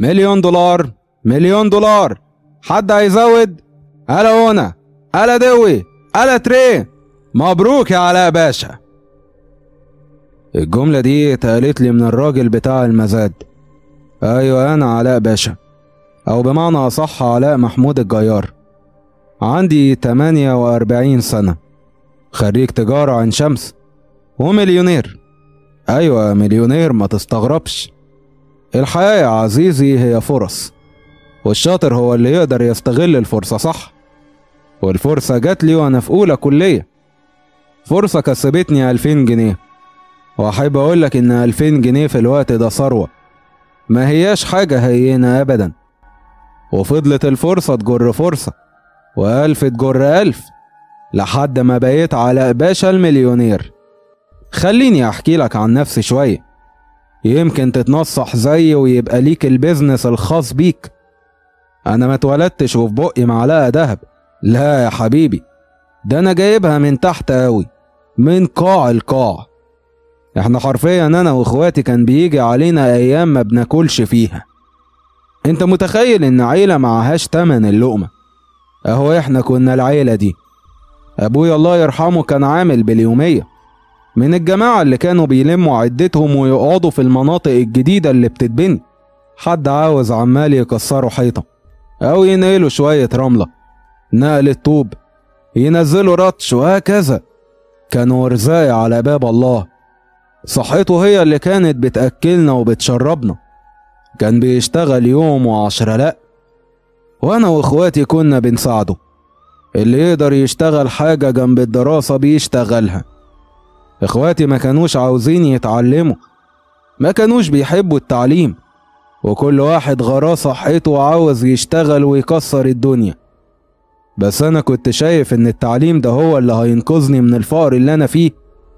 مليون دولار مليون دولار حد هيزود ألا هنا ألا دوي ألا تري مبروك يا علاء باشا الجملة دي اتقالت لي من الراجل بتاع المزاد أيوة أنا علاء باشا أو بمعنى أصح علاء محمود الجيار عندي 48 سنة خريج تجارة عين شمس ومليونير أيوة مليونير ما تستغربش الحياة يا عزيزي هي فرص والشاطر هو اللي يقدر يستغل الفرصة صح والفرصة جات لي وأنا في أولى كلية فرصة كسبتني ألفين جنيه وأحب أقولك إن ألفين جنيه في الوقت ده ثروة ما هياش حاجة هينة أبدا وفضلت الفرصة تجر فرصة وألف تجر ألف لحد ما بقيت علاء باشا المليونير خليني أحكي لك عن نفسي شوية يمكن تتنصح زيي ويبقى ليك البيزنس الخاص بيك أنا ما اتولدتش وفي بقي معلقة دهب لا يا حبيبي ده أنا جايبها من تحت أوي من قاع القاع احنا حرفيا أنا وإخواتي كان بيجي علينا أيام ما بناكلش فيها انت متخيل ان عيلة معهاش تمن اللقمة اهو احنا كنا العيلة دي ابويا الله يرحمه كان عامل باليومية من الجماعة اللي كانوا بيلموا عدتهم ويقعدوا في المناطق الجديدة اللي بتتبني حد عاوز عمال يكسروا حيطة أو ينقلوا شوية رملة نقل الطوب ينزلوا رطش وهكذا كانوا رزاق على باب الله صحته هي اللي كانت بتأكلنا وبتشربنا كان بيشتغل يوم وعشرة لأ وأنا وإخواتي كنا بنساعده اللي يقدر يشتغل حاجة جنب الدراسة بيشتغلها إخواتي ما كانوش عاوزين يتعلموا ما كانوش بيحبوا التعليم وكل واحد غراه صحته وعاوز يشتغل ويكسر الدنيا بس أنا كنت شايف إن التعليم ده هو اللي هينقذني من الفقر اللي أنا فيه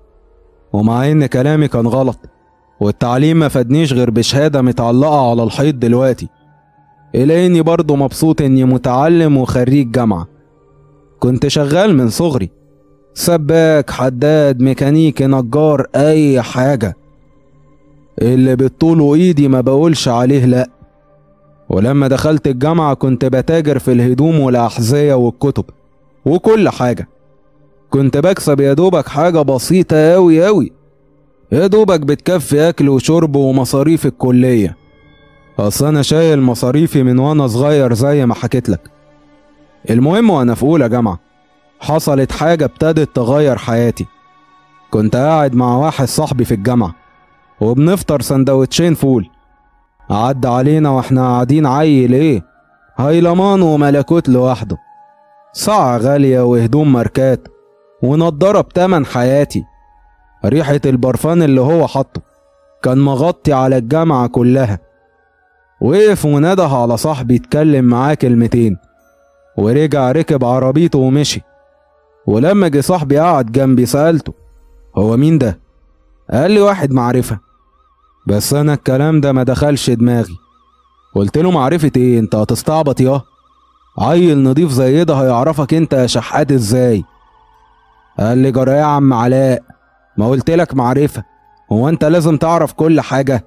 ومع إن كلامي كان غلط والتعليم ما فادنيش غير بشهادة متعلقة على الحيط دلوقتي إلا إني برضه مبسوط إني متعلم وخريج جامعة كنت شغال من صغري سباك حداد ميكانيكي نجار أي حاجة اللي بالطول وإيدي ما بقولش عليه لأ ولما دخلت الجامعة كنت بتاجر في الهدوم والأحذية والكتب وكل حاجة كنت بكسب يا دوبك حاجة بسيطة أوي أوي يا دوبك بتكفي أكل وشرب ومصاريف الكلية أصل أنا شايل مصاريفي من وأنا صغير زي ما حكيت لك المهم وأنا في أولى جامعة حصلت حاجة ابتدت تغير حياتي كنت قاعد مع واحد صاحبي في الجامعة وبنفطر سندوتشين فول عدى علينا واحنا قاعدين عيل ايه هيلمان وملكوت لوحده ساعة غالية وهدوم ماركات ونضارة بتمن حياتي ريحة البرفان اللي هو حطه كان مغطي على الجامعة كلها وقف ونده على صاحبي يتكلم معاه كلمتين ورجع ركب عربيته ومشي ولما جه صاحبي قعد جنبي سألته هو مين ده؟ قال لي واحد معرفة بس أنا الكلام ده ما دخلش دماغي قلت له معرفة ايه انت هتستعبط ياه عيل نضيف زي ده هيعرفك انت يا شحات ازاي قال لي جرى يا عم علاء ما قلت لك معرفة هو انت لازم تعرف كل حاجة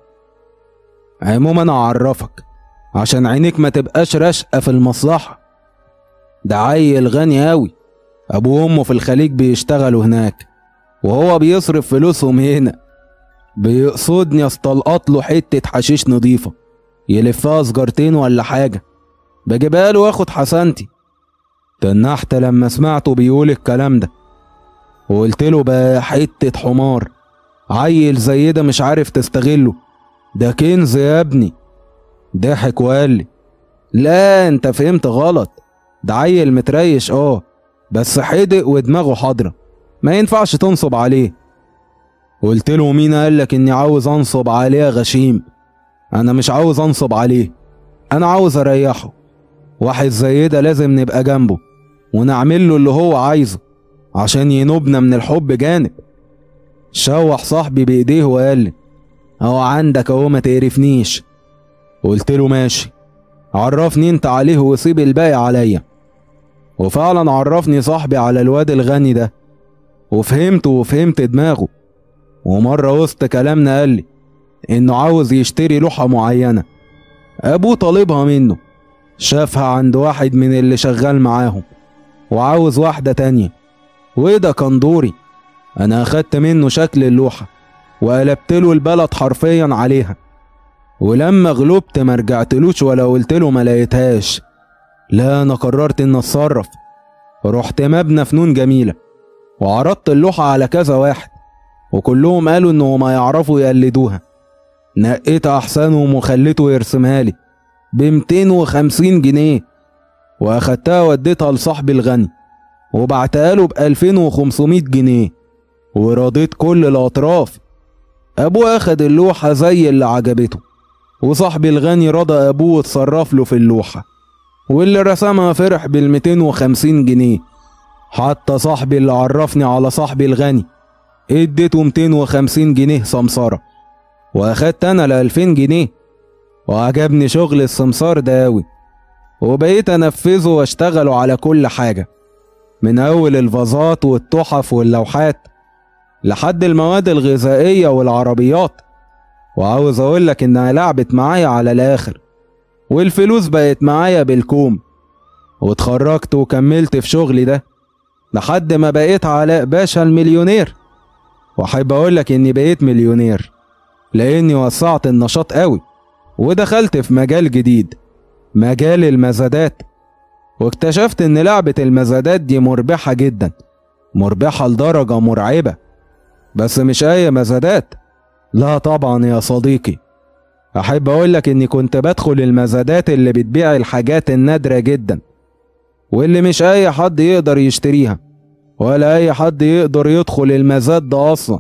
عموما اعرفك عشان عينيك ما تبقاش راشقة في المصلحة ده عيل غني أوي أبوه وأمه في الخليج بيشتغلوا هناك وهو بيصرف فلوسهم هنا بيقصدني استلقط له حتة حشيش نضيفة يلفها سجارتين ولا حاجة بجيبها له واخد حسنتي تنحت لما سمعته بيقول الكلام ده وقلت له بقى حتة حمار عيل زي ده مش عارف تستغله ده كنز يا ابني ضحك وقال لي لا انت فهمت غلط ده عيل متريش اه بس حدق ودماغه حاضرة ما ينفعش تنصب عليه قلت له مين قالك اني عاوز انصب عليه يا غشيم انا مش عاوز انصب عليه انا عاوز اريحه واحد زي ده لازم نبقى جنبه ونعمل له اللي هو عايزه عشان ينوبنا من الحب جانب شوح صاحبي بايديه وقال لي اهو عندك اهو ما تقرفنيش قلت له ماشي عرفني انت عليه وسيب الباقي عليا وفعلا عرفني صاحبي على الواد الغني ده وفهمته وفهمت دماغه ومرة وسط كلامنا قال لي إنه عاوز يشتري لوحة معينة أبوه طالبها منه شافها عند واحد من اللي شغال معاهم وعاوز واحدة تانية وده كان دوري أنا أخدت منه شكل اللوحة وقلبت له البلد حرفيا عليها ولما غلبت ما رجعتلوش ولا قلت له ما لقيتهاش لا انا قررت ان اتصرف رحت مبنى فنون جميله وعرضت اللوحه على كذا واحد وكلهم قالوا انهم ما يعرفوا يقلدوها نقيت احسنهم وخليته يرسمها لي ب 250 جنيه واخدتها وديتها لصاحبي الغني وبعتها له ب 2500 جنيه ورضيت كل الاطراف ابوه اخد اللوحه زي اللي عجبته وصاحبي الغني رضى ابوه وتصرف له في اللوحه واللي رسمها فرح بال 250 جنيه حتى صاحبي اللي عرفني على صاحبي الغني اديته 250 جنيه سمسارة واخدت انا ال 2000 جنيه وعجبني شغل السمسار ده اوي وبقيت انفذه واشتغله على كل حاجة من اول الفازات والتحف واللوحات لحد المواد الغذائية والعربيات وعاوز اقولك انها لعبت معايا على الاخر والفلوس بقت معايا بالكوم واتخرجت وكملت في شغلي ده لحد ما بقيت علاء باشا المليونير واحب اقولك اني بقيت مليونير لاني وسعت النشاط قوي ودخلت في مجال جديد مجال المزادات واكتشفت ان لعبة المزادات دي مربحة جدا مربحة لدرجة مرعبة بس مش اي مزادات لا طبعا يا صديقي احب اقولك اني كنت بدخل المزادات اللي بتبيع الحاجات النادرة جدا واللي مش اي حد يقدر يشتريها ولا اي حد يقدر يدخل المزاد ده اصلا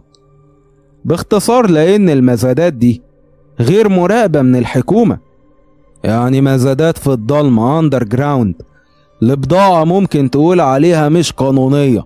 باختصار لان المزادات دي غير مراقبة من الحكومة يعني مزادات في الضلمة اندر جراوند لبضاعة ممكن تقول عليها مش قانونية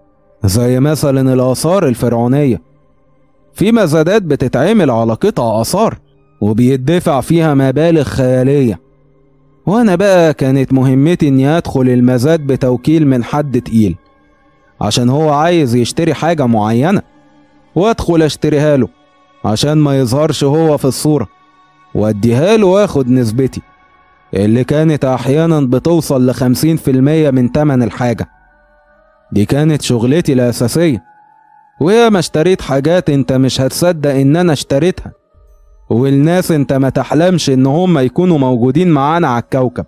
زي مثلا الآثار الفرعونية في مزادات بتتعمل على قطع آثار وبيدفع فيها مبالغ خيالية وأنا بقى كانت مهمتي إني أدخل المزاد بتوكيل من حد تقيل عشان هو عايز يشتري حاجة معينة وأدخل أشتريها له عشان ما يظهرش هو في الصورة وأديها له وآخد نسبتي اللي كانت أحيانا بتوصل لخمسين في المية من تمن الحاجة دي كانت شغلتي الأساسية وياما اشتريت حاجات انت مش هتصدق ان انا اشتريتها والناس انت ما تحلمش ان هم يكونوا موجودين معانا على الكوكب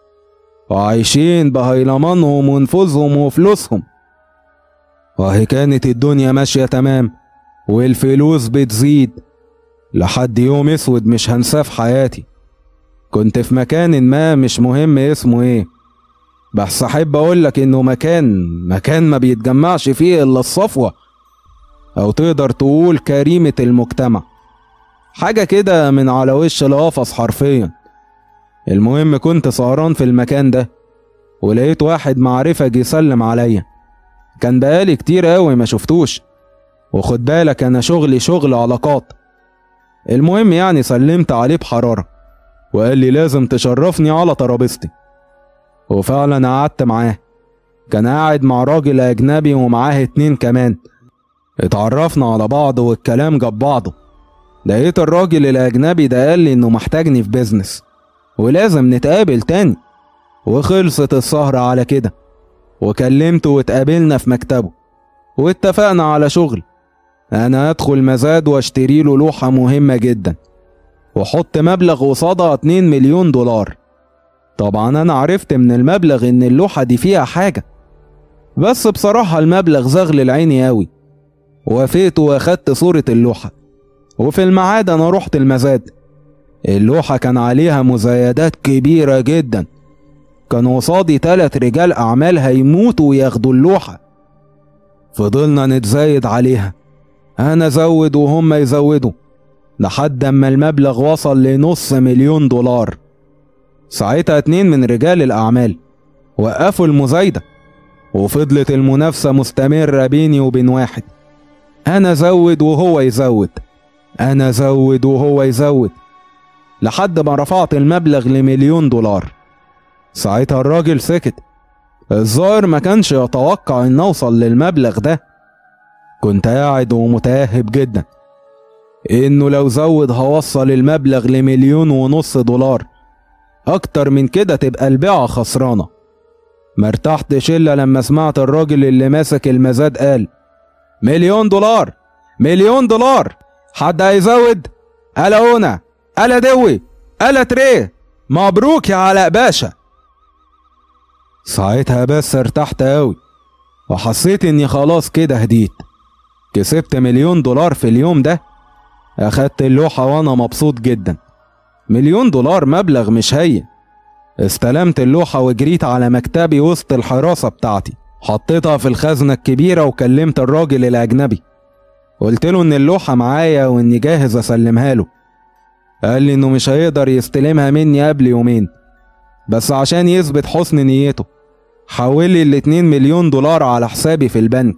وعايشين بهيلمانهم ونفوذهم وفلوسهم وهي كانت الدنيا ماشية تمام والفلوس بتزيد لحد يوم اسود مش هنساه في حياتي كنت في مكان ما مش مهم اسمه ايه بس احب اقولك انه مكان مكان ما بيتجمعش فيه الا الصفوة او تقدر تقول كريمة المجتمع حاجة كده من على وش القفص حرفيا المهم كنت سهران في المكان ده ولقيت واحد معرفة جه يسلم عليا كان بقالي كتير قوي ما شفتوش وخد بالك انا شغلي شغل علاقات المهم يعني سلمت عليه بحرارة وقال لي لازم تشرفني على ترابيزتي وفعلا قعدت معاه كان قاعد مع راجل أجنبي ومعاه اتنين كمان اتعرفنا على بعض والكلام جاب بعضه لقيت الراجل الأجنبي ده قال لي إنه محتاجني في بيزنس ولازم نتقابل تاني وخلصت السهرة على كده وكلمته واتقابلنا في مكتبه واتفقنا على شغل أنا أدخل مزاد واشتري له لوحة مهمة جدا وحط مبلغ قصادها 2 مليون دولار طبعا أنا عرفت من المبلغ إن اللوحة دي فيها حاجة بس بصراحة المبلغ زغل العيني أوي وافقت واخدت صورة اللوحة وفي الميعاد أنا رحت المزاد اللوحة كان عليها مزايدات كبيرة جدا كان قصادي تلات رجال أعمال هيموتوا وياخدوا اللوحة فضلنا نتزايد عليها أنا أزود وهم يزودوا لحد أما المبلغ وصل لنص مليون دولار ساعتها اتنين من رجال الأعمال وقفوا المزايدة وفضلت المنافسة مستمرة بيني وبين واحد أنا أزود وهو يزود أنا أزود وهو يزود لحد ما رفعت المبلغ لمليون دولار ساعتها الراجل سكت الظاهر ما كانش يتوقع ان اوصل للمبلغ ده كنت قاعد ومتاهب جدا انه لو زود هوصل المبلغ لمليون ونص دولار أكتر من كده تبقى البيعة خسرانة مرتحتش إلا لما سمعت الراجل اللي ماسك المزاد قال مليون دولار مليون دولار حد هيزود ألا هنا ألا دوي ألا تريه مبروك يا علاء باشا ساعتها بس ارتحت أوي وحسيت إني خلاص كده هديت كسبت مليون دولار في اليوم ده أخدت اللوحة وأنا مبسوط جدا مليون دولار مبلغ مش هين استلمت اللوحة وجريت على مكتبي وسط الحراسة بتاعتي حطيتها في الخزنة الكبيرة وكلمت الراجل الأجنبي قلت له إن اللوحة معايا وإني جاهز أسلمها له قال لي إنه مش هيقدر يستلمها مني قبل يومين بس عشان يثبت حسن نيته حول لي الاتنين مليون دولار على حسابي في البنك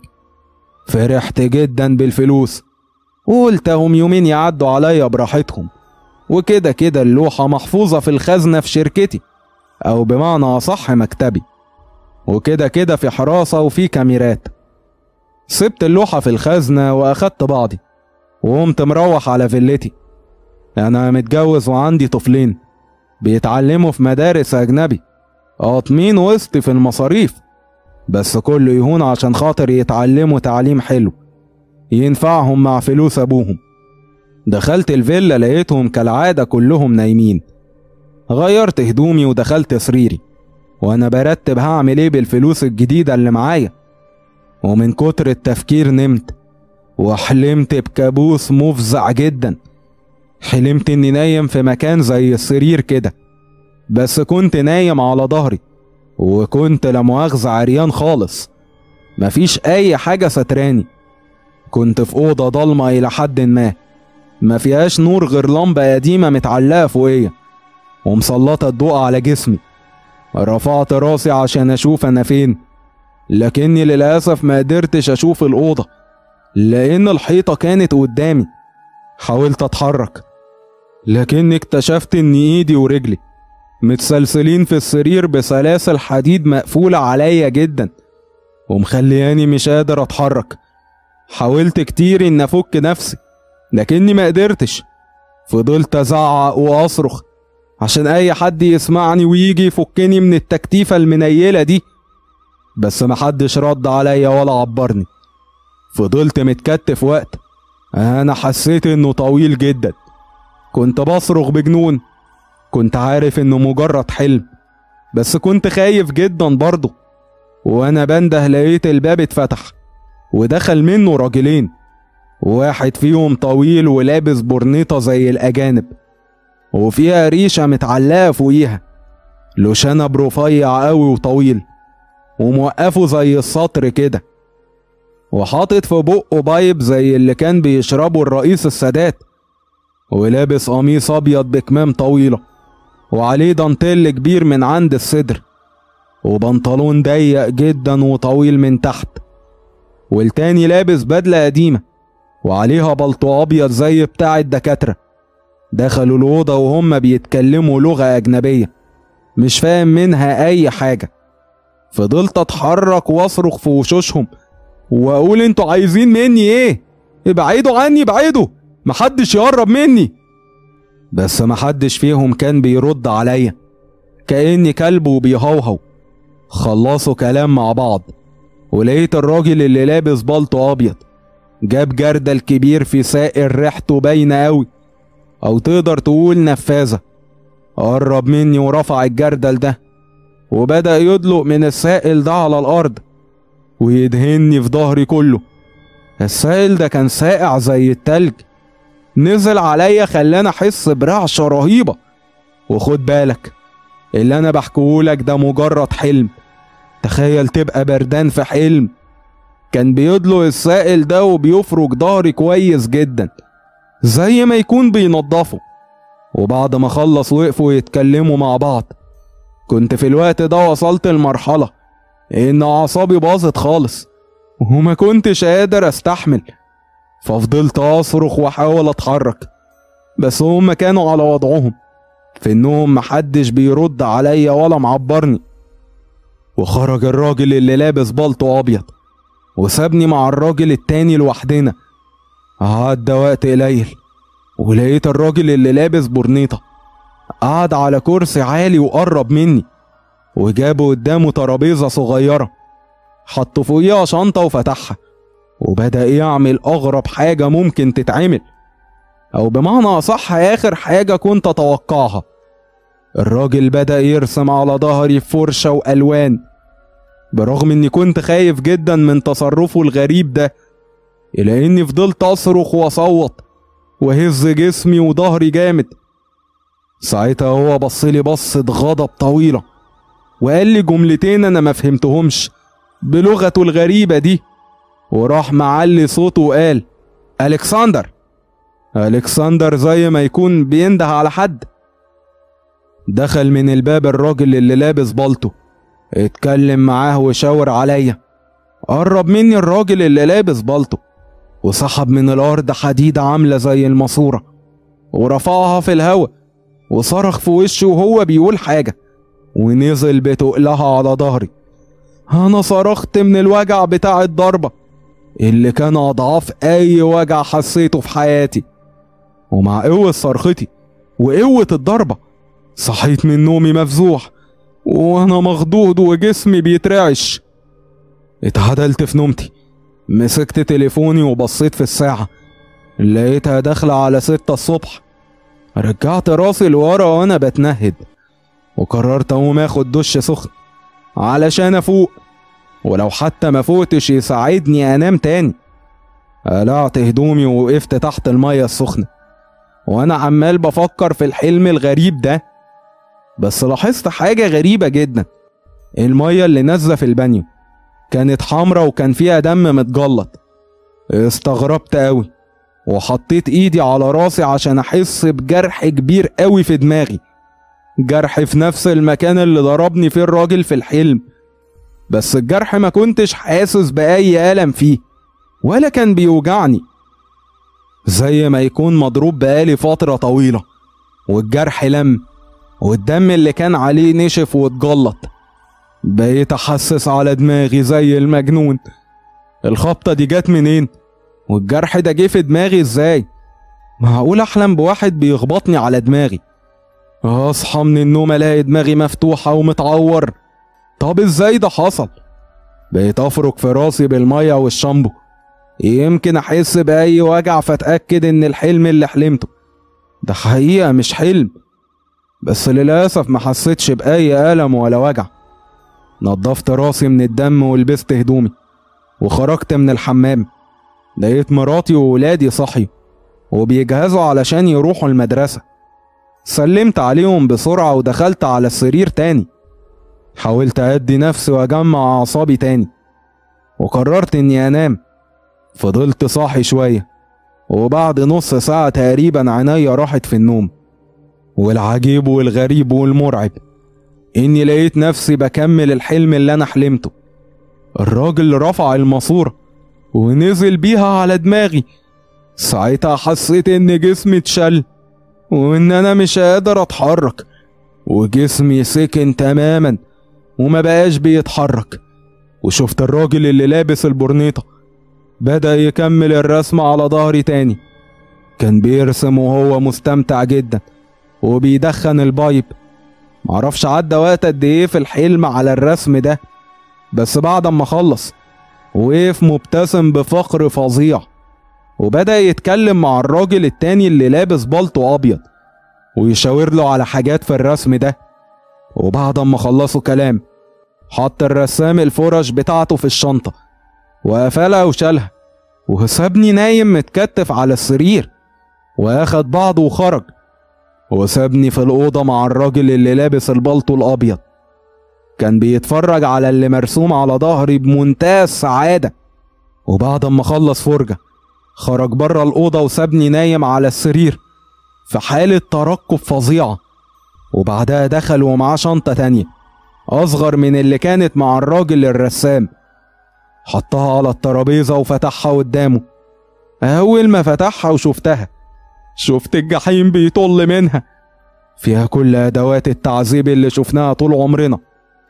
فرحت جدا بالفلوس وقلت هم يومين يعدوا عليا براحتهم وكده كده اللوحة محفوظة في الخزنة في شركتي أو بمعنى أصح مكتبي وكده كده في حراسة وفي كاميرات سبت اللوحة في الخزنة وأخدت بعضي وقمت مروح على فيلتي أنا متجوز وعندي طفلين بيتعلموا في مدارس أجنبي قاطمين وسط في المصاريف بس كله يهون عشان خاطر يتعلموا تعليم حلو ينفعهم مع فلوس أبوهم دخلت الفيلا لقيتهم كالعادة كلهم نايمين غيرت هدومي ودخلت سريري وانا برتب هعمل ايه بالفلوس الجديدة اللي معايا ومن كتر التفكير نمت وحلمت بكابوس مفزع جدا حلمت اني نايم في مكان زي السرير كده بس كنت نايم على ظهري وكنت لا مؤاخذة عريان خالص مفيش اي حاجة ستراني كنت في أوضة ضلمة إلى حد ما ما فيهاش نور غير لمبة قديمة متعلقة فوقيا ومسلطة الضوء على جسمي رفعت راسي عشان أشوف أنا فين لكني للأسف ما قدرتش أشوف الأوضة لأن الحيطة كانت قدامي حاولت أتحرك لكني اكتشفت إن إيدي ورجلي متسلسلين في السرير بسلاسل حديد مقفولة عليا جدا ومخلياني مش قادر أتحرك حاولت كتير إن أفك نفسي لكني ما قدرتش فضلت أزعق وأصرخ عشان أي حد يسمعني ويجي يفكني من التكتيفة المنيلة دي بس محدش رد عليا ولا عبرني فضلت متكتف وقت أنا حسيت إنه طويل جدا كنت بصرخ بجنون كنت عارف إنه مجرد حلم بس كنت خايف جدا برضه وأنا بنده لقيت الباب اتفتح ودخل منه راجلين واحد فيهم طويل ولابس برنيطة زي الأجانب وفيها ريشة متعلقة فوقيها له شنب رفيع قوي وطويل وموقفه زي السطر كده وحاطط في بقه بايب زي اللي كان بيشربه الرئيس السادات ولابس قميص أبيض بكمام طويلة وعليه دانتيل كبير من عند الصدر وبنطلون ضيق جدا وطويل من تحت والتاني لابس بدلة قديمة وعليها بلطو أبيض زي بتاع الدكاترة دخلوا الأوضة وهم بيتكلموا لغة أجنبية مش فاهم منها أي حاجة فضلت أتحرك وأصرخ في وشوشهم وأقول أنتوا عايزين مني إيه؟ ابعدوا عني ابعدوا محدش يقرب مني بس محدش فيهم كان بيرد عليا كأني كلب وبيهوهو خلصوا كلام مع بعض ولقيت الراجل اللي لابس بلطو أبيض جاب جردل كبير في سائل ريحته باينة أوي أو تقدر تقول نفاذة قرب مني ورفع الجردل ده وبدأ يدلق من السائل ده على الأرض ويدهني في ظهري كله السائل ده كان ساقع زي التلج نزل عليا خلاني أحس برعشة رهيبة وخد بالك اللي أنا بحكيهولك ده مجرد حلم تخيل تبقى بردان في حلم كان بيدلق السائل ده وبيفرك ظهري كويس جدا زي ما يكون بينضفه وبعد ما خلص وقفوا يتكلموا مع بعض كنت في الوقت ده وصلت لمرحلة إن أعصابي باظت خالص وما كنتش قادر أستحمل ففضلت أصرخ وأحاول أتحرك بس هما كانوا على وضعهم في إنهم محدش بيرد عليا ولا معبرني وخرج الراجل اللي لابس بلطو أبيض وسابني مع الراجل التاني لوحدنا عدى وقت قليل ولقيت الراجل اللي لابس برنيطة قعد على كرسي عالي وقرب مني وجابوا قدامه ترابيزة صغيرة حط فوقيها شنطة وفتحها وبدأ يعمل أغرب حاجة ممكن تتعمل أو بمعنى أصح آخر حاجة كنت أتوقعها الراجل بدأ يرسم على ظهري فرشة وألوان برغم إني كنت خايف جدا من تصرفه الغريب ده إلا إني فضلت أصرخ وأصوت وهز جسمي وظهري جامد ساعتها هو بصلي بصة غضب طويلة وقال لي جملتين أنا ما فهمتهمش بلغته الغريبة دي وراح معلي صوته وقال ألكسندر ألكسندر زي ما يكون بينده على حد دخل من الباب الراجل اللي لابس بالطو اتكلم معاه وشاور عليا قرب مني الراجل اللي لابس بالطو وسحب من الأرض حديدة عاملة زي الماسورة ورفعها في الهوا وصرخ في وشه وهو بيقول حاجة ونزل بتقلها على ظهري أنا صرخت من الوجع بتاع الضربة اللي كان أضعاف أي وجع حسيته في حياتي ومع قوة صرختي وقوة الضربة صحيت من نومي مفزوع وأنا مخضوض وجسمي بيترعش اتعدلت في نومتي مسكت تليفوني وبصيت في الساعة لقيتها داخلة على ستة الصبح رجعت راسي لورا وأنا بتنهد وقررت أقوم آخد دش سخن علشان أفوق ولو حتى ما فوتش يساعدني أنام تاني قلعت هدومي ووقفت تحت المية السخنة وأنا عمال بفكر في الحلم الغريب ده بس لاحظت حاجة غريبة جدا المية اللي نازلة في البانيو كانت حمرا وكان فيها دم متجلط استغربت قوي وحطيت ايدي على راسي عشان احس بجرح كبير قوي في دماغي جرح في نفس المكان اللي ضربني فيه الراجل في الحلم بس الجرح ما كنتش حاسس بأي ألم فيه ولا كان بيوجعني زي ما يكون مضروب بقالي فترة طويلة والجرح لم والدم اللي كان عليه نشف واتجلط بقيت أحسس على دماغي زي المجنون الخبطة دي جت منين؟ والجرح ده جه في دماغي ازاي؟ معقول أحلم بواحد بيخبطني على دماغي أصحى من النوم ألاقي دماغي مفتوحة ومتعور طب ازاي ده حصل؟ بقيت أفرك في راسي بالمية والشامبو يمكن أحس بأي وجع فأتأكد إن الحلم اللي حلمته ده حقيقة مش حلم بس للأسف ما حسيتش بأي ألم ولا وجع نضفت راسي من الدم ولبست هدومي وخرجت من الحمام لقيت مراتي وولادي صحيوا وبيجهزوا علشان يروحوا المدرسة سلمت عليهم بسرعة ودخلت على السرير تاني حاولت أدي نفسي وأجمع أعصابي تاني وقررت إني أنام فضلت صاحي شوية وبعد نص ساعة تقريبا عينيا راحت في النوم والعجيب والغريب والمرعب إني لقيت نفسي بكمل الحلم اللي أنا حلمته الراجل رفع الماسورة ونزل بيها على دماغي ساعتها حسيت إن جسمي اتشل وإن أنا مش قادر أتحرك وجسمي سكن تماما وما بقاش بيتحرك وشفت الراجل اللي لابس البرنيطة بدأ يكمل الرسم على ظهري تاني كان بيرسم وهو مستمتع جدا وبيدخن البايب معرفش عدى وقت قد ايه في الحلم على الرسم ده بس بعد ما خلص وقف مبتسم بفخر فظيع وبدأ يتكلم مع الراجل التاني اللي لابس بلطو أبيض ويشاور له على حاجات في الرسم ده وبعد ما خلصوا كلام حط الرسام الفرش بتاعته في الشنطة وقفلها وشالها وسابني نايم متكتف على السرير واخد بعضه وخرج وسابني في الأوضة مع الراجل اللي لابس البلطو الأبيض كان بيتفرج على اللي مرسوم على ظهري بمنتهى السعادة وبعد ما خلص فرجة خرج بره الأوضة وسابني نايم على السرير في حالة ترقب فظيعة وبعدها دخل ومعاه شنطة تانية أصغر من اللي كانت مع الراجل الرسام حطها على الترابيزة وفتحها قدامه أول ما فتحها وشفتها شفت الجحيم بيطل منها فيها كل أدوات التعذيب اللي شفناها طول عمرنا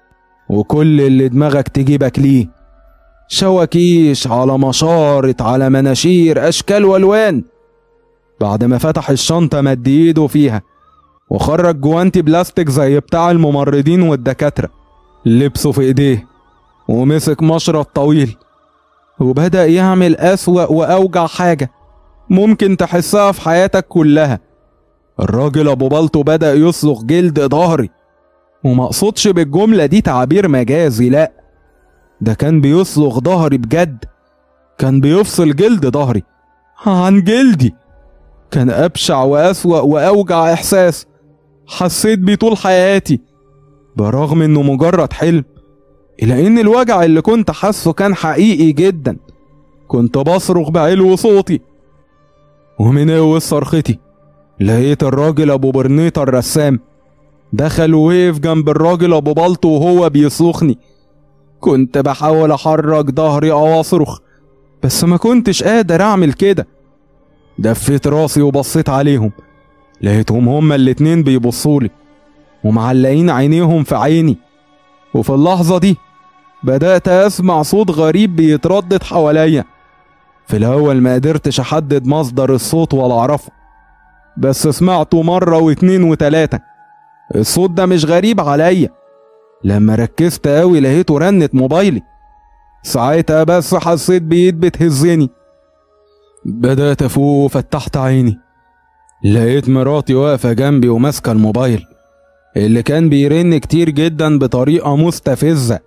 وكل اللي دماغك تجيبك ليه شواكيش على مشارط على مناشير أشكال وألوان بعد ما فتح الشنطة مد إيده فيها وخرج جوانتي بلاستيك زي بتاع الممرضين والدكاترة لبسه في ايديه ومسك مشرط طويل وبدأ يعمل أسوأ وأوجع حاجة ممكن تحسها في حياتك كلها الراجل أبو بلطو بدأ يصلغ جلد ظهري وما اقصدش بالجملة دي تعبير مجازي لأ ده كان بيصلغ ظهري بجد كان بيفصل جلد ظهري عن جلدي كان أبشع وأسوأ وأوجع إحساس حسيت بيه طول حياتي برغم إنه مجرد حلم إلا إن الوجع اللي كنت حاسه كان حقيقي جدا كنت بصرخ بعلو صوتي ومن قوة صرختي لقيت الراجل أبو برنيطة الرسام دخل ووقف جنب الراجل أبو بلطو وهو بيصرخني كنت بحاول أحرك ظهري أو أصرخ بس ما كنتش قادر أعمل كده دفيت راسي وبصيت عليهم لقيتهم هما الاتنين بيبصولي ومعلقين عينيهم في عيني وفي اللحظة دي بدأت أسمع صوت غريب بيتردد حواليا في الأول ما قدرتش أحدد مصدر الصوت ولا أعرفه بس سمعته مرة واتنين وتلاتة الصوت ده مش غريب عليا لما ركزت أوي لقيته رنة موبايلي ساعتها بس حسيت بإيد بتهزني بدأت أفوق وفتحت عيني لقيت مراتي واقفة جنبي وماسكة الموبايل اللي كان بيرن كتير جدا بطريقة مستفزة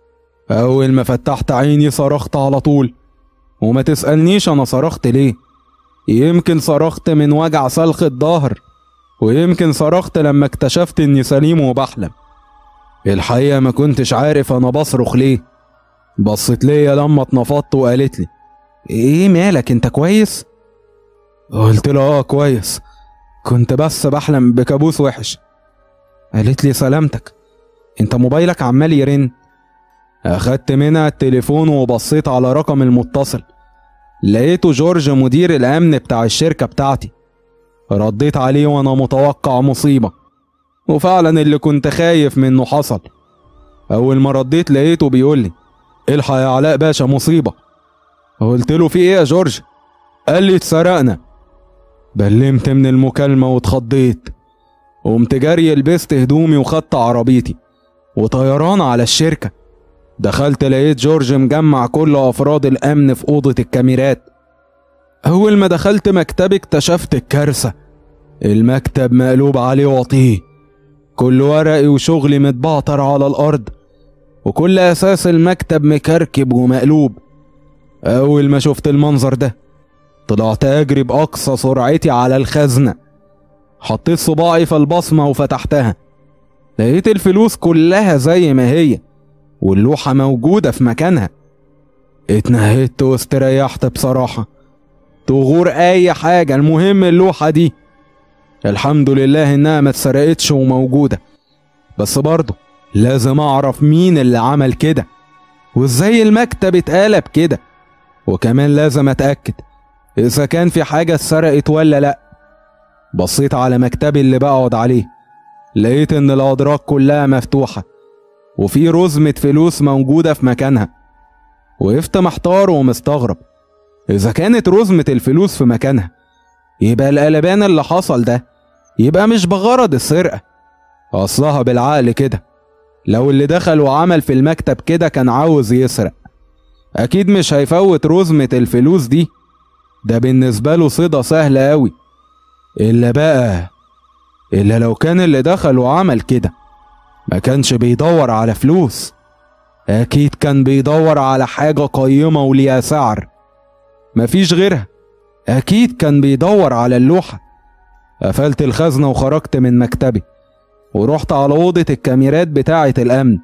أول ما فتحت عيني صرخت على طول وما تسألنيش أنا صرخت ليه يمكن صرخت من وجع سلخ الظهر ويمكن صرخت لما اكتشفت إني سليم وبحلم الحقيقة ما كنتش عارف أنا بصرخ ليه بصت ليا لما اتنفضت وقالت لي ايه مالك انت كويس قلت له اه كويس كنت بس بحلم بكابوس وحش قالت لي سلامتك انت موبايلك عمال يرن اخدت منها التليفون وبصيت على رقم المتصل لقيته جورج مدير الامن بتاع الشركة بتاعتي رديت عليه وانا متوقع مصيبة وفعلا اللي كنت خايف منه حصل اول ما رديت لقيته بيقول لي الحق يا علاء باشا مصيبة قلت له في ايه يا جورج قال لي اتسرقنا بلمت من المكالمة واتخضيت قمت جري لبست هدومي وخدت عربيتي وطيران على الشركة دخلت لقيت جورج مجمع كل أفراد الأمن في أوضة الكاميرات أول ما دخلت مكتبي اكتشفت الكارثة المكتب مقلوب عليه وطيه كل ورقي وشغلي متبعتر على الأرض وكل أساس المكتب مكركب ومقلوب أول ما شفت المنظر ده طلعت أجري بأقصى سرعتي على الخزنة حطيت صباعي في البصمة وفتحتها لقيت الفلوس كلها زي ما هي واللوحة موجودة في مكانها اتنهدت واستريحت بصراحة تغور أي حاجة المهم اللوحة دي الحمد لله إنها ما اتسرقتش وموجودة بس برضه لازم أعرف مين اللي عمل كده وإزاي المكتب اتقلب كده وكمان لازم أتأكد إذا كان في حاجة اتسرقت ولا لأ بصيت على مكتبي اللي بقعد عليه لقيت إن الأدراج كلها مفتوحة وفي رزمة فلوس موجودة في مكانها وقفت محتار ومستغرب إذا كانت رزمة الفلوس في مكانها يبقى القلبان اللي حصل ده يبقى مش بغرض السرقة أصلها بالعقل كده لو اللي دخل وعمل في المكتب كده كان عاوز يسرق أكيد مش هيفوت رزمة الفلوس دي ده بالنسبة له صيدة سهلة أوي إلا بقى إلا لو كان اللي دخل وعمل كده ما كانش بيدور على فلوس أكيد كان بيدور على حاجة قيمة وليها سعر مفيش غيرها أكيد كان بيدور على اللوحة قفلت الخزنة وخرجت من مكتبي ورحت على أوضة الكاميرات بتاعة الأمن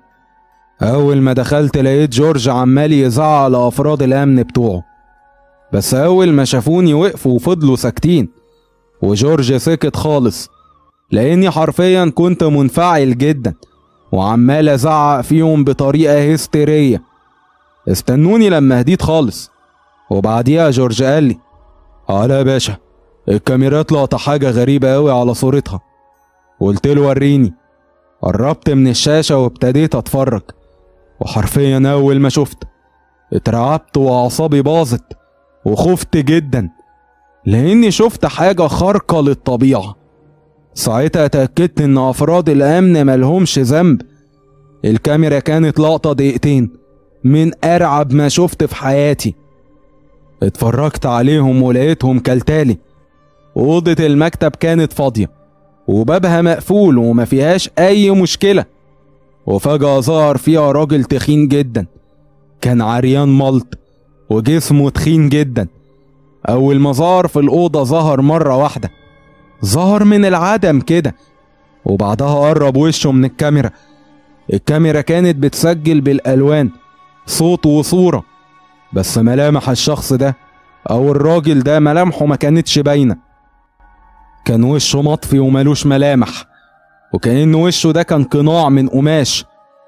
أول ما دخلت لقيت جورج عمال يزعق لأفراد الأمن بتوعه بس أول ما شافوني وقفوا وفضلوا ساكتين وجورج سكت خالص لأني حرفيا كنت منفعل جدا وعمال أزعق فيهم بطريقة هستيرية استنوني لما هديت خالص وبعديها جورج قال لي على يا باشا الكاميرات لقطة حاجة غريبة أوي على صورتها قلت له وريني قربت من الشاشة وابتديت أتفرج وحرفيا أول ما شفت اترعبت وأعصابي باظت وخفت جدا لأني شفت حاجة خارقة للطبيعة ساعتها اتأكدت إن أفراد الأمن ملهمش ذنب الكاميرا كانت لقطة دقيقتين من أرعب ما شفت في حياتي اتفرجت عليهم ولقيتهم كالتالي أوضة المكتب كانت فاضية وبابها مقفول وما فيهاش أي مشكلة وفجأة ظهر فيها راجل تخين جدا كان عريان ملط وجسمه تخين جدا أول ما ظهر في الأوضة ظهر مرة واحدة ظهر من العدم كده وبعدها قرب وشه من الكاميرا الكاميرا كانت بتسجل بالألوان صوت وصورة بس ملامح الشخص ده أو الراجل ده ملامحه ما كانتش باينة كان وشه مطفي وملوش ملامح وكأن وشه ده كان قناع من قماش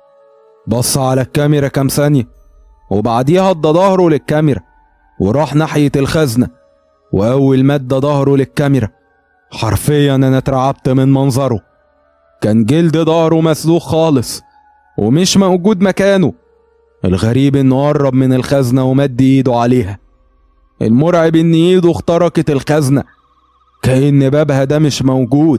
بص على الكاميرا كام ثانية وبعديها ادى ظهره للكاميرا وراح ناحية الخزنة وأول ما ادى ظهره للكاميرا حرفيا أنا اترعبت من منظره كان جلد ظهره مسلوخ خالص ومش موجود مكانه الغريب انه قرب من الخزنة ومد ايده عليها المرعب ان ايده اخترقت الخزنة كأن بابها ده مش موجود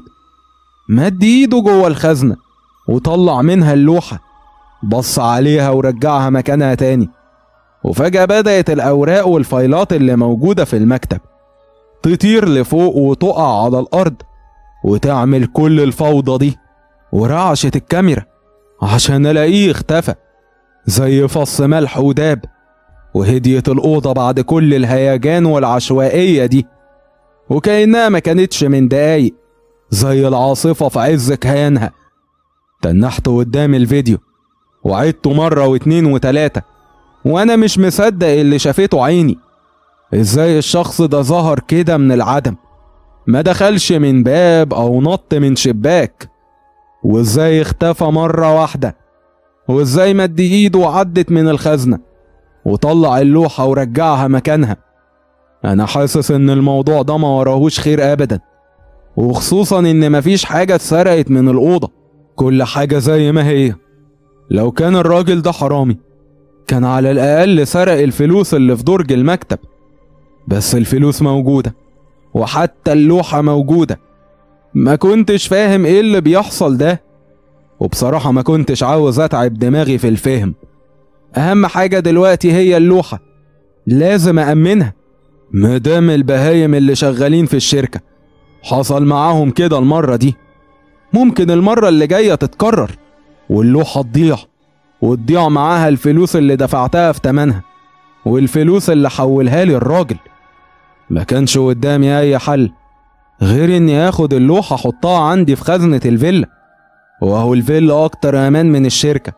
مد ايده جوه الخزنة وطلع منها اللوحة بص عليها ورجعها مكانها تاني وفجأة بدأت الأوراق والفايلات اللي موجودة في المكتب تطير لفوق وتقع على الأرض وتعمل كل الفوضى دي ورعشت الكاميرا عشان ألاقيه اختفى زي فص ملح وداب وهديت الأوضة بعد كل الهيجان والعشوائية دي وكأنها ما كانتش من دقايق زي العاصفة في عز كيانها تنحت قدام الفيديو وعدته مرة واتنين وتلاتة وأنا مش مصدق اللي شافته عيني ازاي الشخص ده ظهر كده من العدم ما دخلش من باب أو نط من شباك وازاي اختفى مرة واحدة وازاي مد ايده وعدت من الخزنة وطلع اللوحة ورجعها مكانها أنا حاسس إن الموضوع ده ما وراهوش خير أبدا وخصوصا إن مفيش حاجة اتسرقت من الأوضة كل حاجة زي ما هي لو كان الراجل ده حرامي كان على الأقل سرق الفلوس اللي في درج المكتب بس الفلوس موجودة وحتى اللوحة موجودة ما كنتش فاهم ايه اللي بيحصل ده وبصراحة ما كنتش عاوز اتعب دماغي في الفهم اهم حاجة دلوقتي هي اللوحة لازم أأمنها مدام البهايم اللي شغالين في الشركة حصل معاهم كده المرة دي ممكن المرة اللي جاية تتكرر واللوحة تضيع وتضيع معاها الفلوس اللي دفعتها في تمنها والفلوس اللي حولها لي الراجل ما كانش قدامي أي حل غير إني آخد اللوحة أحطها عندي في خزنة الفيلا وأهو الفيلا أكتر أمان من الشركة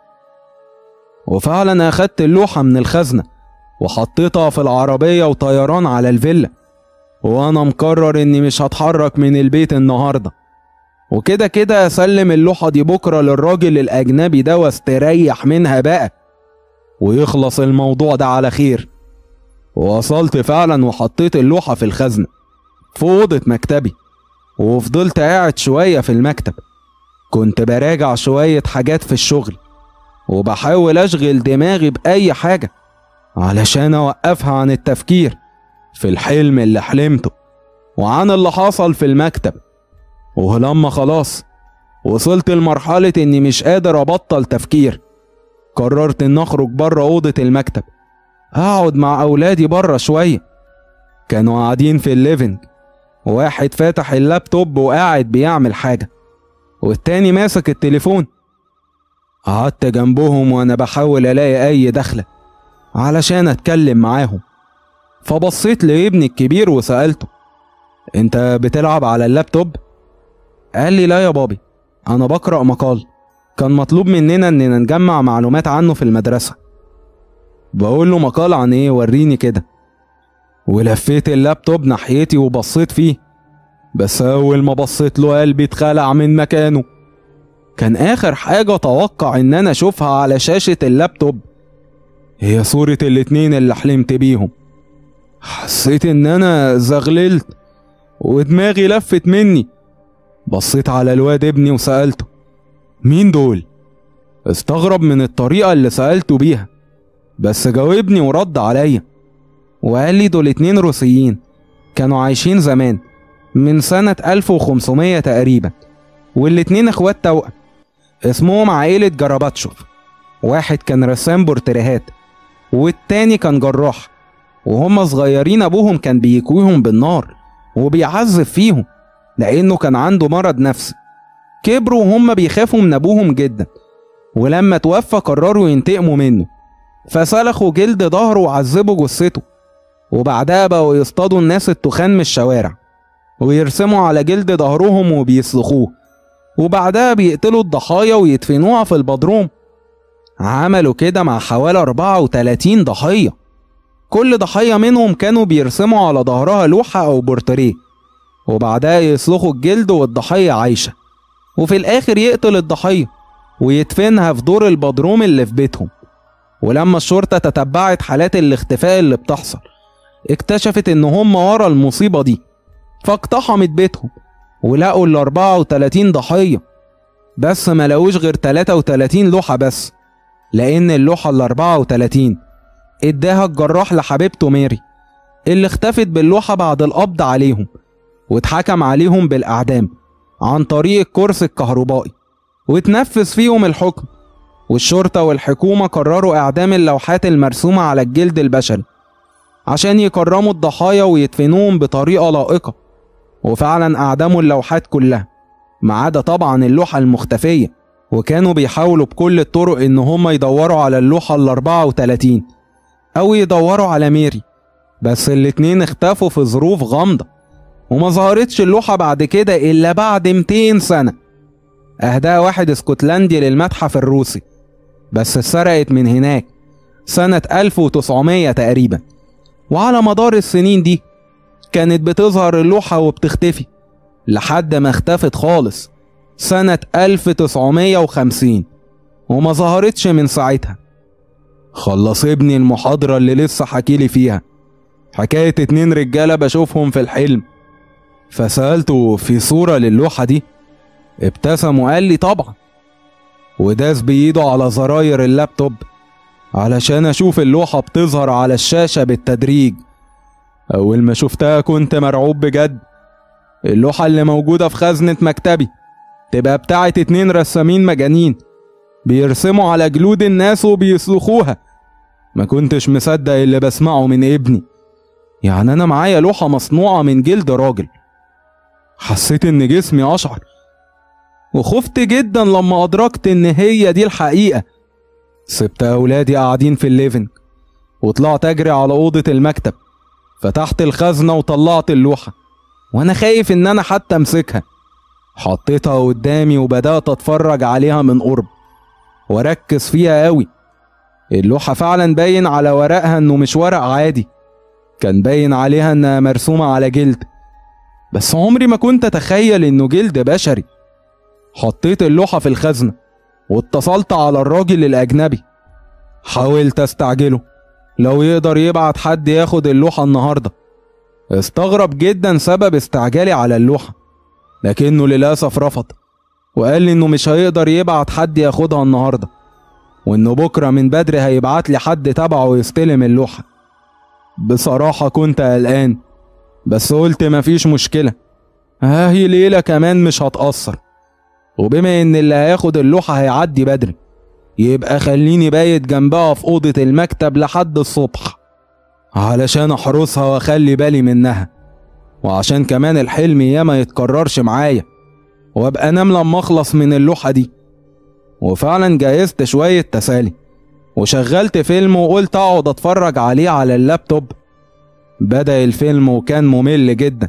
وفعلا أخدت اللوحة من الخزنة وحطيتها في العربية وطيران على الفيلا وأنا مقرر إني مش هتحرك من البيت النهاردة وكده كده أسلم اللوحة دي بكرة للراجل الأجنبي ده واستريح منها بقى ويخلص الموضوع ده على خير ووصلت فعلا وحطيت اللوحة في الخزنة في أوضة مكتبي وفضلت قاعد شوية في المكتب كنت براجع شوية حاجات في الشغل وبحاول أشغل دماغي بأي حاجة علشان أوقفها عن التفكير في الحلم اللي حلمته وعن اللي حصل في المكتب ولما خلاص وصلت لمرحلة إني مش قادر أبطل تفكير قررت إن أخرج بره أوضة المكتب هقعد مع أولادي بره شوية كانوا قاعدين في الليفنج واحد فاتح اللابتوب وقاعد بيعمل حاجة والتاني ماسك التليفون قعدت جنبهم وأنا بحاول ألاقي أي دخلة علشان أتكلم معاهم فبصيت لابني الكبير وسألته أنت بتلعب على اللابتوب؟ قال لي لا يا بابي أنا بقرأ مقال كان مطلوب مننا إننا نجمع معلومات عنه في المدرسة بقول له مقال عن إيه وريني كده ولفيت اللابتوب ناحيتي وبصيت فيه بس أول ما بصيت له قلبي اتخلع من مكانه كان آخر حاجة أتوقع إن أنا أشوفها على شاشة اللابتوب هي صورة الاتنين اللي حلمت بيهم حسيت إن أنا زغللت ودماغي لفت مني بصيت على الواد ابني وسألته مين دول؟ استغرب من الطريقة اللي سألته بيها بس جاوبني ورد عليا وقال لي دول اتنين روسيين كانوا عايشين زمان من سنة 1500 تقريبا والاتنين اخوات توأم اسمهم عائلة جراباتشوف واحد كان رسام بورتريهات والتاني كان جراح وهم صغيرين ابوهم كان بيكويهم بالنار وبيعذب فيهم لانه كان عنده مرض نفسي كبروا وهم بيخافوا من ابوهم جدا ولما توفى قرروا ينتقموا منه فسلخوا جلد ظهره وعذبوا جثته وبعدها بقوا يصطادوا الناس التخان من الشوارع ويرسموا على جلد ظهرهم وبيسلخوه وبعدها بيقتلوا الضحايا ويدفنوها في البدروم عملوا كده مع حوالي 34 ضحية كل ضحية منهم كانوا بيرسموا على ظهرها لوحة أو بورتريه وبعدها يسلخوا الجلد والضحية عايشة وفي الآخر يقتل الضحية ويدفنها في دور البدروم اللي في بيتهم ولما الشرطة تتبعت حالات الاختفاء اللي بتحصل اكتشفت ان هم ورا المصيبة دي فاقتحمت بيتهم ولقوا ال 34 ضحية بس ما لقوش غير 33 لوحة بس لأن اللوحة ال 34 اداها الجراح لحبيبته ماري اللي اختفت باللوحة بعد القبض عليهم واتحكم عليهم بالإعدام عن طريق الكرس الكهربائي واتنفذ فيهم الحكم والشرطة والحكومة قرروا إعدام اللوحات المرسومة على الجلد البشري عشان يكرموا الضحايا ويدفنوهم بطريقة لائقة وفعلا أعدموا اللوحات كلها ما عدا طبعا اللوحة المختفية وكانوا بيحاولوا بكل الطرق إن هم يدوروا على اللوحة ال 34 أو يدوروا على ميري بس الاتنين اختفوا في ظروف غامضة وما ظهرتش اللوحة بعد كده إلا بعد 200 سنة أهداها واحد اسكتلندي للمتحف الروسي بس اتسرقت من هناك سنة 1900 تقريبا وعلى مدار السنين دي كانت بتظهر اللوحة وبتختفي لحد ما اختفت خالص سنة 1950 وما ظهرتش من ساعتها خلص ابني المحاضرة اللي لسه حكيلي فيها حكاية اتنين رجالة بشوفهم في الحلم فسألته في صورة للوحة دي ابتسم وقال لي طبعا وداس بإيده على زراير اللابتوب علشان أشوف اللوحة بتظهر على الشاشة بالتدريج أول ما شفتها كنت مرعوب بجد اللوحة اللي موجودة في خزنة مكتبي تبقى بتاعة اتنين رسامين مجانين بيرسموا على جلود الناس وبيسلخوها ما كنتش مصدق اللي بسمعه من ابني يعني أنا معايا لوحة مصنوعة من جلد راجل حسيت إن جسمي أشعر وخفت جدا لما أدركت إن هي دي الحقيقة سبت أولادي قاعدين في الليفنج وطلعت أجري على أوضة المكتب فتحت الخزنة وطلعت اللوحة وأنا خايف إن أنا حتى أمسكها حطيتها قدامي وبدأت أتفرج عليها من قرب وأركز فيها أوي اللوحة فعلا باين على ورقها إنه مش ورق عادي كان باين عليها إنها مرسومة على جلد بس عمري ما كنت أتخيل إنه جلد بشري حطيت اللوحة في الخزنة واتصلت على الراجل الأجنبي حاولت أستعجله لو يقدر يبعت حد ياخد اللوحة النهاردة استغرب جدا سبب استعجالي على اللوحة لكنه للأسف رفض وقال لي إنه مش هيقدر يبعت حد ياخدها النهاردة وإنه بكرة من بدري هيبعت لي حد تبعه يستلم اللوحة بصراحة كنت قلقان بس قلت مفيش مشكلة هاهي ليلة كمان مش هتأثر وبما إن اللي هياخد اللوحة هيعدي بدري يبقى خليني بايت جنبها في أوضة المكتب لحد الصبح علشان أحرسها وأخلي بالي منها وعشان كمان الحلم يا ما يتكررش معايا وابقى انام لما اخلص من اللوحة دي وفعلا جهزت شوية تسالي وشغلت فيلم وقلت اقعد اتفرج عليه على اللابتوب بدأ الفيلم وكان ممل جدا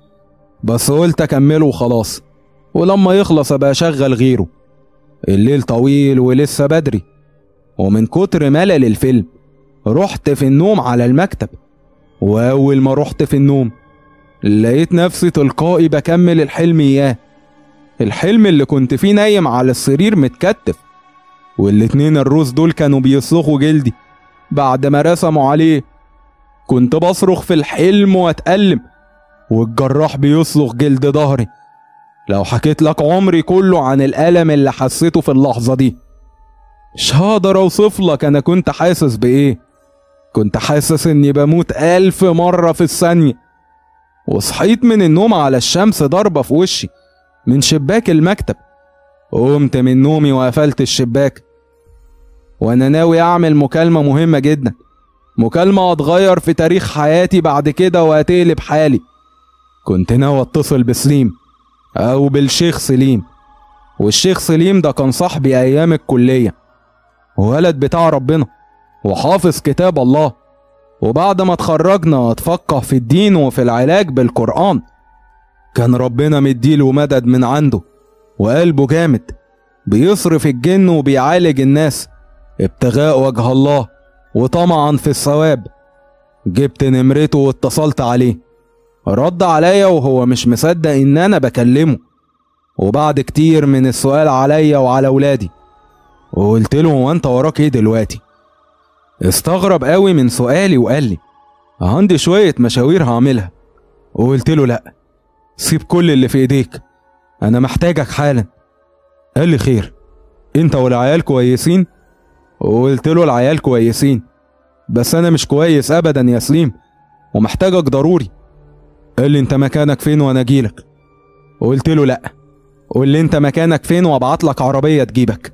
بس قلت اكمله وخلاص ولما يخلص ابقى اشغل غيره الليل طويل ولسه بدري ومن كتر ملل الفيلم رحت في النوم على المكتب واول ما رحت في النوم لقيت نفسي تلقائي بكمل الحلم اياه الحلم اللي كنت فيه نايم على السرير متكتف والاتنين الروس دول كانوا بيصرخوا جلدي بعد ما رسموا عليه كنت بصرخ في الحلم واتألم والجراح بيصرخ جلد ظهري لو حكيت لك عمري كله عن الألم اللي حسيته في اللحظة دي مش هقدر اوصف لك انا كنت حاسس بايه كنت حاسس اني بموت ألف مرة في الثانية وصحيت من النوم على الشمس ضربة في وشي من شباك المكتب قمت من نومي وقفلت الشباك وانا ناوي اعمل مكالمة مهمة جدا مكالمة هتغير في تاريخ حياتي بعد كده وهتقلب حالي كنت ناوي اتصل بسليم او بالشيخ سليم والشيخ سليم ده كان صاحبي ايام الكلية ولد بتاع ربنا وحافظ كتاب الله وبعد ما اتخرجنا اتفقه في الدين وفي العلاج بالقرآن كان ربنا مديله مدد من عنده وقلبه جامد بيصرف الجن وبيعالج الناس ابتغاء وجه الله وطمعا في الثواب جبت نمرته واتصلت عليه رد عليا وهو مش مصدق ان انا بكلمه وبعد كتير من السؤال عليا وعلى ولادي وقلت له هو انت وراك ايه دلوقتي استغرب قوي من سؤالي وقال لي عندي شوية مشاوير هعملها وقلت له لأ سيب كل اللي في ايديك انا محتاجك حالا قال لي خير انت والعيال كويسين وقلت له العيال كويسين بس انا مش كويس ابدا يا سليم ومحتاجك ضروري قال لي انت مكانك فين وانا اجيلك قلت له لا قول لي انت مكانك فين وابعت لك عربيه تجيبك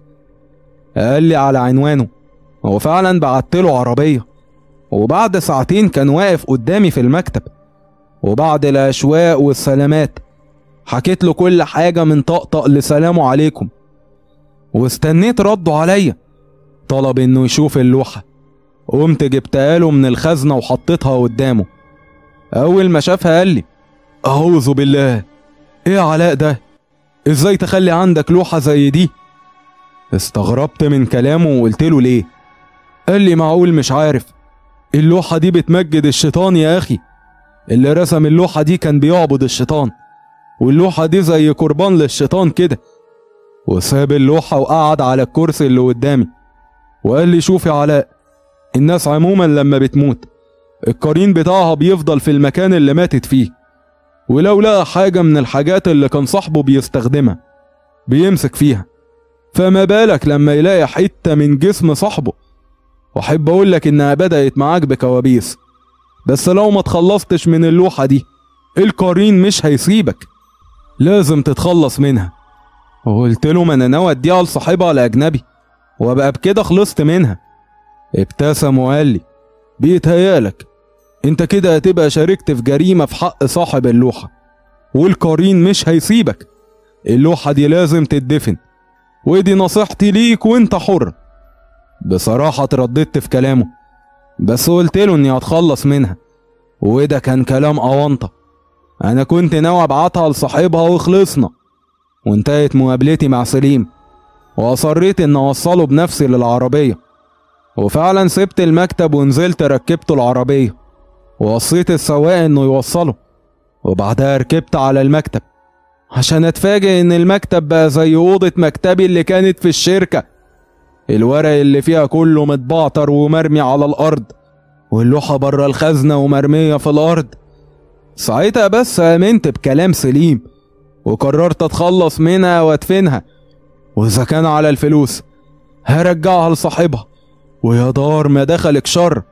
قال لي على عنوانه هو فعلا بعت له عربيه وبعد ساعتين كان واقف قدامي في المكتب وبعد الاشواق والسلامات حكيت له كل حاجه من طقطق لسلام عليكم واستنيت رده عليا طلب انه يشوف اللوحه قمت جبتها له من الخزنه وحطيتها قدامه اول ما شافها قال لي اعوذ بالله ايه علاء ده ازاي تخلي عندك لوحه زي دي استغربت من كلامه وقلت له ليه قال لي معقول مش عارف اللوحه دي بتمجد الشيطان يا اخي اللي رسم اللوحه دي كان بيعبد الشيطان واللوحه دي زي قربان للشيطان كده وساب اللوحه وقعد على الكرسي اللي قدامي وقال لي شوف يا علاء الناس عموما لما بتموت القرين بتاعها بيفضل في المكان اللي ماتت فيه ولو لقى حاجة من الحاجات اللي كان صاحبه بيستخدمها بيمسك فيها فما بالك لما يلاقي حتة من جسم صاحبه واحب اقول لك انها بدأت معاك بكوابيس بس لو ما تخلصتش من اللوحة دي القرين مش هيسيبك لازم تتخلص منها وقلت له ما انا ناوي اديها لصاحبها الاجنبي وابقى بكده خلصت منها ابتسم وقال لي بيتهيالك انت كده هتبقى شاركت في جريمة في حق صاحب اللوحة والقرين مش هيسيبك اللوحة دي لازم تدفن ودي نصيحتي ليك وانت حر بصراحة اترددت في كلامه بس قلت له اني هتخلص منها وده كان كلام أونطة انا كنت ناوي ابعتها لصاحبها وخلصنا وانتهت مقابلتي مع سليم واصريت ان اوصله بنفسي للعربية وفعلا سبت المكتب ونزلت ركبته العربية ووصيت السواق انه يوصله وبعدها ركبت على المكتب عشان اتفاجئ ان المكتب بقى زي اوضة مكتبي اللي كانت في الشركة الورق اللي فيها كله متبعتر ومرمي على الارض واللوحة بره الخزنة ومرمية في الارض ساعتها بس امنت بكلام سليم وقررت اتخلص منها وادفنها واذا كان على الفلوس هرجعها لصاحبها ويا دار ما دخلك شر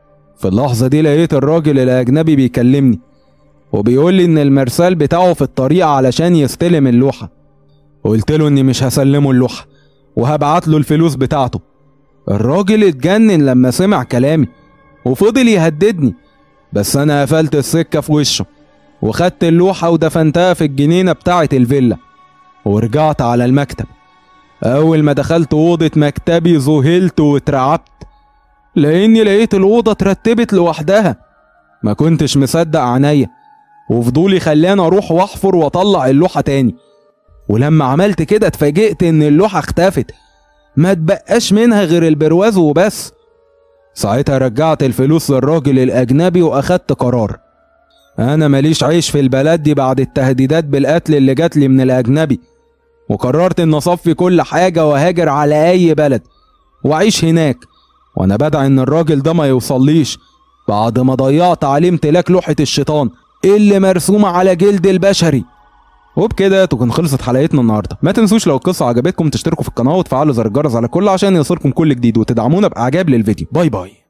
في اللحظة دي لقيت الراجل الأجنبي بيكلمني وبيقول لي إن المرسال بتاعه في الطريق علشان يستلم اللوحة قلت له إني مش هسلمه اللوحة وهبعت له الفلوس بتاعته الراجل اتجنن لما سمع كلامي وفضل يهددني بس أنا قفلت السكة في وشه وخدت اللوحة ودفنتها في الجنينة بتاعة الفيلا ورجعت على المكتب أول ما دخلت أوضة مكتبي ذهلت واترعبت لأني لقيت الأوضة اترتبت لوحدها ما كنتش مصدق عينيا وفضولي خلاني أروح وأحفر وأطلع اللوحة تاني ولما عملت كده اتفاجئت إن اللوحة اختفت ما تبقاش منها غير البرواز وبس ساعتها رجعت الفلوس للراجل الأجنبي وأخدت قرار أنا ماليش عيش في البلد دي بعد التهديدات بالقتل اللي جات لي من الأجنبي وقررت إن أصفي كل حاجة وهاجر على أي بلد وأعيش هناك وأنا بدعي إن الراجل ده ما يوصليش بعد ما ضيعت عليه امتلاك لوحة الشيطان اللي مرسومة على جلد البشري وبكده تكون خلصت حلقتنا النهارده ما تنسوش لو القصه عجبتكم تشتركوا في القناه وتفعلوا زر الجرس على الكل عشان يوصلكم كل جديد وتدعمونا باعجاب للفيديو باي باي